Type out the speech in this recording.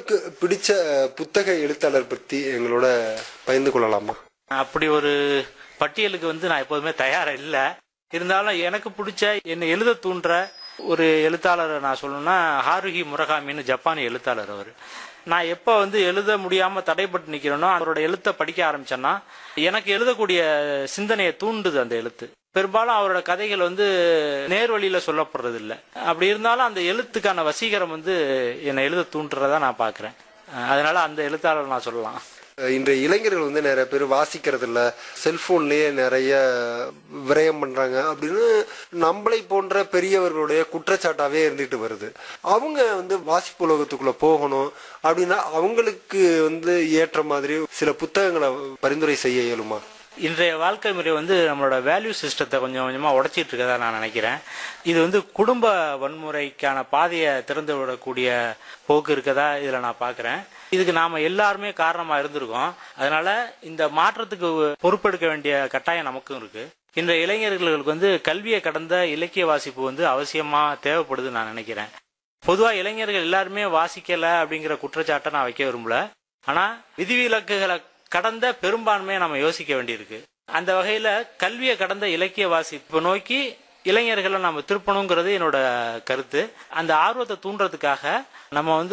உங்களுக்கு பிடிச்ச புத்தக எழுத்தாளர் பத்தி எங்களோட பகிர்ந்து கொள்ளலாமா அப்படி ஒரு பட்டியலுக்கு வந்து நான் எப்போதுமே தயாரா இல்லை இருந்தாலும் எனக்கு பிடிச்ச என்னை எழுத தூண்டுற ஒரு எழுத்தாளரை நான் சொல்லணும்னா ஹாருஹி முரகாமின்னு ஜப்பானிய எழுத்தாளர் அவர் நான் எப்போ வந்து எழுத முடியாமல் தடைப்பட்டு நிற்கிறேனோ அவரோட எழுத்தை படிக்க ஆரம்பிச்சேன்னா எனக்கு எழுதக்கூடிய சிந்தனையை தூண்டுது அந்த எழுத்து பெரும்பாலும் அவரோட கதைகள் வந்து நேர்வழியில சொல்லப்படுறது இல்லை அப்படி இருந்தாலும் அந்த எழுத்துக்கான வசீகரம் வந்து என்னை எழுத தூண்டுறதா நான் பார்க்குறேன் அதனால அந்த எழுத்தாளர் நான் சொல்லலாம் இன்றைய இளைஞர்கள் வந்து நிறைய பேர் வாசிக்கிறது இல்ல செல்போன்லயே நிறைய விரயம் பண்றாங்க அப்படின்னு நம்மளை போன்ற பெரியவர்களுடைய குற்றச்சாட்டாவே இருந்துட்டு வருது அவங்க வந்து வாசிப்பு உலகத்துக்குள்ள போகணும் அப்படின்னா அவங்களுக்கு வந்து ஏற்ற மாதிரி சில புத்தகங்களை பரிந்துரை செய்ய இயலுமா இன்றைய வாழ்க்கை முறை வந்து நம்மளோட வேல்யூ சிஸ்டத்தை கொஞ்சம் கொஞ்சமாக உடைச்சிட்டு இருக்கதா நான் நினைக்கிறேன் இது வந்து குடும்ப வன்முறைக்கான பாதையை திறந்து விடக்கூடிய போக்கு இருக்கதா இதில் நான் பார்க்குறேன் இதுக்கு நாம் எல்லாருமே காரணமாக இருந்திருக்கோம் அதனால இந்த மாற்றத்துக்கு பொறுப்பெடுக்க வேண்டிய கட்டாயம் நமக்கும் இருக்கு இன்றைய இளைஞர்களுக்கு வந்து கல்வியை கடந்த இலக்கிய வாசிப்பு வந்து அவசியமாக தேவைப்படுதுன்னு நான் நினைக்கிறேன் பொதுவாக இளைஞர்கள் எல்லாருமே வாசிக்கல அப்படிங்கிற குற்றச்சாட்டை நான் வைக்க விரும்பல ஆனால் விதிவிலக்குகளை கடந்த பெரும்பான்மையை நம்ம யோசிக்க வேண்டியிருக்கு அந்த வகையில கல்வியை கடந்த இலக்கிய வாசிப்பு நோக்கி இளைஞர்களை நம்ம திருப்பணுங்கிறது என்னோட கருத்து அந்த ஆர்வத்தை தூண்டுறதுக்காக நம்ம வந்து